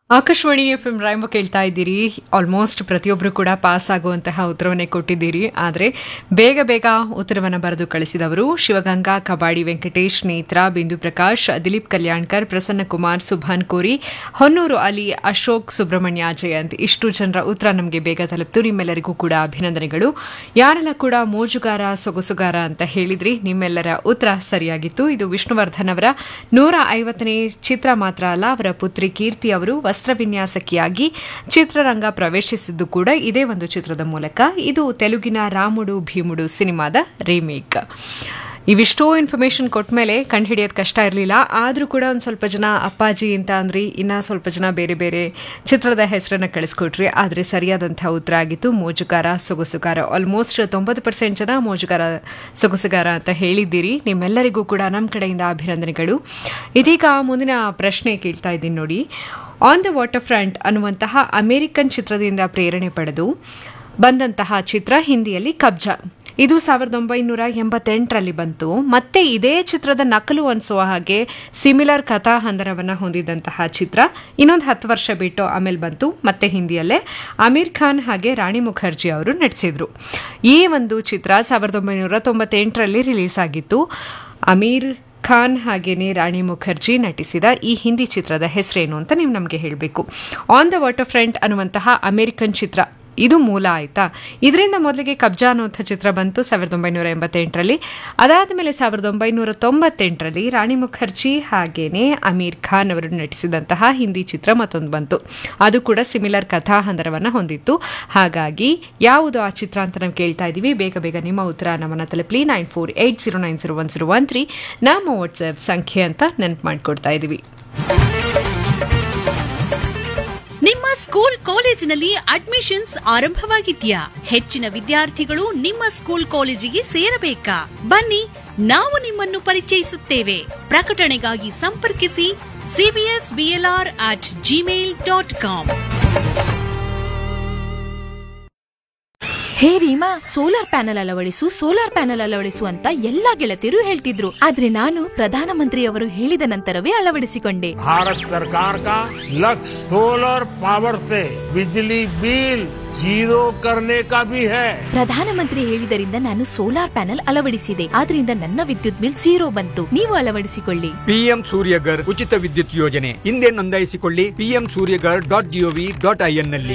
Akashvani F M ರಾಯಂಬ ಕೇಳ್ತಾ ಇದ್ದೀರಿ almost ಪ್ರತಿಯೊಬ್ಬರು ಕೂಡ ಪಾಸ್ ಆಗುವಂತಹ ಉತ್ತರವನ್ನೇ ಕೊಟ್ಟಿದ್ದೀರಿ ಆದರೆ ಬೇಗ ಬೇಗ ಉತ್ತರವನ್ನು ಬರೆದು ಕಳಿಸಿದವರು ಶಿವಗಂಗಾ ಕಬಾಡಿ ವೆಂಕಟೇಶ್ ನೇತ್ರ ಬಿಂದು ಪ್ರಕಾಶ್ ದಿಲೀಪ್ ಕಲ್ಯಾಣ್ಕರ್ ಪ್ರಸನ್ನ ಕುಮಾರ್ ಸುಭಾನ್ ಕೋರಿ ಹೊನ್ನೂರು ಅಲಿ ಅಶೋಕ್ ಸುಬ್ರಹ್ಮಣ್ಯ ಜಯಂತ್ ಇಷ್ಟು ಜನರ ಉತ್ತರ ನಮಗೆ ಬೇಗ ತಲುಪ್ತು ನಿಮ್ಮೆಲ್ಲರಿಗೂ ಕೂಡ ಅಭಿನಂದನೆಗಳು ಯಾರೆಲ್ಲ ಕೂಡ ಮೋಜುಗಾರ ಸೊಗಸುಗಾರ ಅಂತ ಹೇಳಿದ್ರಿ ನಿಮ್ಮೆಲ್ಲರ ಉತ್ತರ ಸರಿಯಾಗಿತ್ತು ಇದು ವಿಷ್ಣುವರ್ಧನ್ ಅವರ ನೂರ ಐವತ್ತನೇ ಚಿತ್ರ ಮಾತ್ರ ಅಲ್ಲ ಅವರ ಪುತ್ರಿ ಕೀರ್ತಿ ಅವರು ವಸ್ತ್ರವಿನ್ಯಾಸಕಿಯಾಗಿ ಚಿತ್ರರಂಗ ಪ್ರವೇಶಿಸಿದ್ದು ಕೂಡ ಇದೇ ಒಂದು ಚಿತ್ರದ ಮೂಲಕ ಇದು ತೆಲುಗಿನ ರಾಮುಡು ಭೀಮುಡು ಸಿನಿಮಾದ ರೀಮೇಕ್ ಇವಿಷ್ಟೋ ಇನ್ಫಾರ್ಮೇಶನ್ ಕೊಟ್ಟ ಮೇಲೆ ಕಂಡುಹಿಡಿಯೋದು ಕಷ್ಟ ಇರಲಿಲ್ಲ ಆದರೂ ಕೂಡ ಒಂದು ಸ್ವಲ್ಪ ಜನ ಅಪ್ಪಾಜಿ ಅಂತ ಅಂದ್ರಿ ಇನ್ನ ಸ್ವಲ್ಪ ಜನ ಬೇರೆ ಬೇರೆ ಚಿತ್ರದ ಹೆಸರನ್ನ ಕಳಿಸ್ಕೊಟ್ರಿ ಆದರೆ ಸರಿಯಾದಂಥ ಉತ್ತರ ಆಗಿತ್ತು ಮೋಜುಗಾರ ಸೊಗಸುಗಾರ ಆಲ್ಮೋಸ್ಟ್ ತೊಂಬತ್ತು ಪರ್ಸೆಂಟ್ ಜನ ಮೋಜುಗಾರ ಸೊಗಸುಗಾರ ಅಂತ ಹೇಳಿದ್ದೀರಿ ನಿಮ್ಮೆಲ್ಲರಿಗೂ ಕೂಡ ನಮ್ಮ ಕಡೆಯಿಂದ ಅಭಿನಂದನೆಗಳು ಇದೀಗ ಮುಂದಿನ ಪ್ರಶ್ನೆ ಕೇಳ್ತಾ ಇದ್ದೀನಿ ನೋಡಿ ಆನ್ ದ ವಾಟರ್ ಫ್ರಂಟ್ ಅನ್ನುವಂತಹ ಅಮೆರಿಕನ್ ಚಿತ್ರದಿಂದ ಪ್ರೇರಣೆ ಪಡೆದು ಬಂದಂತಹ ಚಿತ್ರ ಹಿಂದಿಯಲ್ಲಿ ಕಬ್ಜಾ ಇದು ಸಾವಿರದ ಒಂಬೈನೂರ ಎಂಬತ್ತೆಂಟರಲ್ಲಿ ಬಂತು ಮತ್ತೆ ಇದೇ ಚಿತ್ರದ ನಕಲು ಅನಿಸುವ ಹಾಗೆ ಸಿಮಿಲರ್ ಕಥಾ ಹಂದರವನ್ನು ಹೊಂದಿದಂತಹ ಚಿತ್ರ ಇನ್ನೊಂದು ಹತ್ತು ವರ್ಷ ಬಿಟ್ಟು ಆಮೇಲೆ ಬಂತು ಮತ್ತೆ ಹಿಂದಿಯಲ್ಲೇ ಅಮೀರ್ ಖಾನ್ ಹಾಗೆ ರಾಣಿ ಮುಖರ್ಜಿ ಅವರು ನಟಿಸಿದ್ರು ಈ ಒಂದು ಚಿತ್ರ ಸಾವಿರದ ಒಂಬೈನೂರ ತೊಂಬತ್ತೆಂಟರಲ್ಲಿ ರಿಲೀಸ್ ಆಗಿತ್ತು ಅಮೀರ್ ಖಾನ್ ಹಾಗೇನೆ ರಾಣಿ ಮುಖರ್ಜಿ ನಟಿಸಿದ ಈ ಹಿಂದಿ ಚಿತ್ರದ ಹೆಸರೇನು ಅಂತ ನೀವು ನಮಗೆ ಹೇಳಬೇಕು ಆನ್ ದ ವಾಟರ್ ಫ್ರಂಟ್ ಅನ್ನುವಂತಹ ಅಮೆರಿಕನ್ ಚಿತ್ರ ಇದು ಮೂಲ ಆಯ್ತಾ ಇದರಿಂದ ಮೊದಲಿಗೆ ಕಬ್ಜಾ ಅನ್ನುವಂಥ ಚಿತ್ರ ಬಂತು ಸಾವಿರದ ಒಂಬೈನೂರ ಎಂಬತ್ತೆಂಟರಲ್ಲಿ ಅದಾದ ಮೇಲೆ ಸಾವಿರದ ಒಂಬೈನೂರ ತೊಂಬತ್ತೆಂಟರಲ್ಲಿ ರಾಣಿ ಮುಖರ್ಜಿ ಹಾಗೇನೆ ಅಮೀರ್ ಖಾನ್ ಅವರು ನಟಿಸಿದಂತಹ ಹಿಂದಿ ಚಿತ್ರ ಮತ್ತೊಂದು ಬಂತು ಅದು ಕೂಡ ಸಿಮಿಲರ್ ಕಥಾ ಹಂದರವನ್ನು ಹೊಂದಿತ್ತು ಹಾಗಾಗಿ ಯಾವುದು ಆ ಚಿತ್ರ ಅಂತ ನಾವು ಕೇಳ್ತಾ ಇದ್ದೀವಿ ಬೇಗ ಬೇಗ ನಿಮ್ಮ ಉತ್ತರ ನಮ್ಮನ್ನ ತಲುಪಲಿ nine four eight zero nine zero one zero one three ನಮ್ಮ ವಾಟ್ಸ್ಆಪ್ ಸಂಖ್ಯೆ ಅಂತ ನೆನಪು ಮಾಡಿಕೊಡ್ತಾ ಇದ್ದೀವಿ ನಿಮ್ಮ ಸ್ಕೂಲ್ ಕಾಲೇಜಿನಲ್ಲಿ ಅಡ್ಮಿಷನ್ಸ್ ಆರಂಭವಾಗಿದ್ಯಾ ಹೆಚ್ಚಿನ ವಿದ್ಯಾರ್ಥಿಗಳು ನಿಮ್ಮ ಸ್ಕೂಲ್ ಕಾಲೇಜಿಗೆ ಸೇರಬೇಕಾ ಬನ್ನಿ ನಾವು ನಿಮ್ಮನ್ನು ಪರಿಚಯಿಸುತ್ತೇವೆ ಪ್ರಕಟಣೆಗಾಗಿ ಸಂಪರ್ಕಿಸಿ CBS BLR at Gmail dot com hey Reema solar panel ಅಳವಡಿಸು ಸೋಲಾರ್ ಪ್ಯಾನೆಲ್ ಅಳವಡಿಸು ಅಂತ ಎಲ್ಲಾ ಗೆಳತಿಯರು ಹೇಳ್ತಿದ್ರು ಆದ್ರೆ ನಾನು ಪ್ರಧಾನಮಂತ್ರಿಯವರು ಹೇಳಿದ ನಂತರವೇ ಅಳವಡಿಸಿಕೊಂಡೆ भारत सरकार का लक्ष्य सोलर पावर से बिजली बिल जीरो करने का भी है ಪ್ರಧಾನಮಂತ್ರಿ ಹೇಳಿದರಿಂದ ನಾನು ಸೋಲಾರ್ ಪ್ಯಾನೆಲ್ ಅಳವಡಿಸಿದೆ ಆದ್ರಿಂದ ನನ್ನ ವಿದ್ಯುತ್ ಬಿಲ್ ಝೀರೋ ಬಂತು ನೀವು ಅಳವಡಿಸಿಕೊಳ್ಳಿ ಪಿಎಂ ಸೂರ್ಯಗರ್ ಉಚಿತ ವಿದ್ಯುತ್ ಯೋಜನೆ ಹಿಂದೆ ನೋಂದಾಯಿಸಿಕೊಳ್ಳಿ PM Suryaghar dot G O V dot I N ನಲ್ಲಿ